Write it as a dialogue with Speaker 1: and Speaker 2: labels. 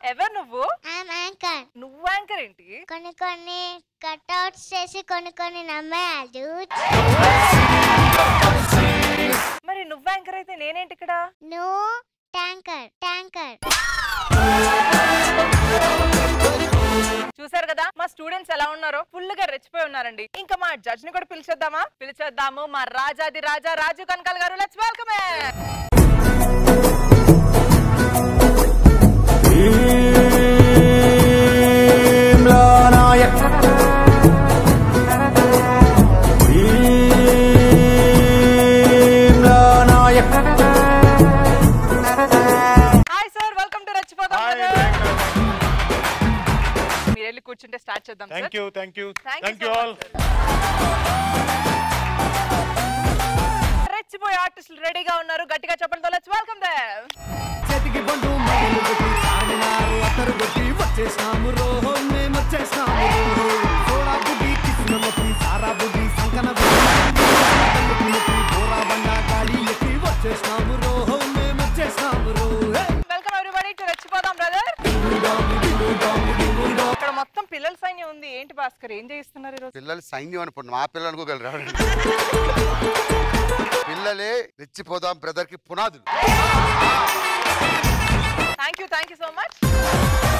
Speaker 1: ఎవరు నువ్వు
Speaker 2: I'm anchor
Speaker 1: నువ్వు యాంకర్ ఏంటి
Speaker 2: కొన్ని కొన్ని కట్అవుట్స్ చేసి కొన్ని కొన్ని నమ్మేయాలి
Speaker 1: మరి నువ్వు యాంకర్ అయితే నేనేంటి ఇక్కడ
Speaker 2: నువ్వు ట్యాంకర్ ట్యాంకర్
Speaker 1: చూసారు కదా మా స్టూడెంట్స్ ఎలా ఉన్నారో ఫుల్ గా రెచ్చిపోయి ఉన్నారండి ఇంకా మా జడ్జ్ ని కూడా పిలిచేద్దామా పిలిచేద్దాము మా రాజాది రాజా Raju Kanakal garu let's welcome
Speaker 3: Bheemla Nayak Bheemla Nayak
Speaker 1: hi sir welcome to రెచ్చిపోదాం
Speaker 4: Hi,
Speaker 1: brother.
Speaker 4: thank you.
Speaker 1: మీరు వెళ్ళి కూర్చుంటే స్టార్ట్ చేద్దాం
Speaker 4: thank
Speaker 1: sir
Speaker 4: you thank you
Speaker 1: Thank you
Speaker 4: thank you
Speaker 1: so
Speaker 4: all
Speaker 1: much, రెచ్చిపోయే ఆర్టిస్టులు రెడీగా ఉన్నారు గట్టిగా చెప్పడంతో లెట్స్ వెల్కమ్ దేవ్
Speaker 5: చేతికి బండు మొదలు పెట్టి చార్మినారు అత్తరు కొట్టి వచ్చేసినాము రోహో మేము వచ్చేసినాము రోహో సోడా బుద్ధి కిసినమతి సారా బుద్ధి సంకన బోరా బండ గాడి ఎక్కి వచ్చేసినాము రోహో మేము వచ్చేసినాము రో హే!
Speaker 1: వెల్కమ్ ఎవ్రీబడి టు రెచ్చిపోదాం బ్రదర్ ఇక్కడ మొత్తం పిల్లల సైన్యం ఉంది ఏంటి భాస్కర్ ఏం చేయిస్తున్నారు ఈరోజు
Speaker 6: పిల్లలు సైన్యం అనుకోండి మా పిల్లలు అనుకోగలరు పిల్లలే రెచ్చిపోదాం బ్రదర్ కి పునాదులు
Speaker 1: thank you thank you so much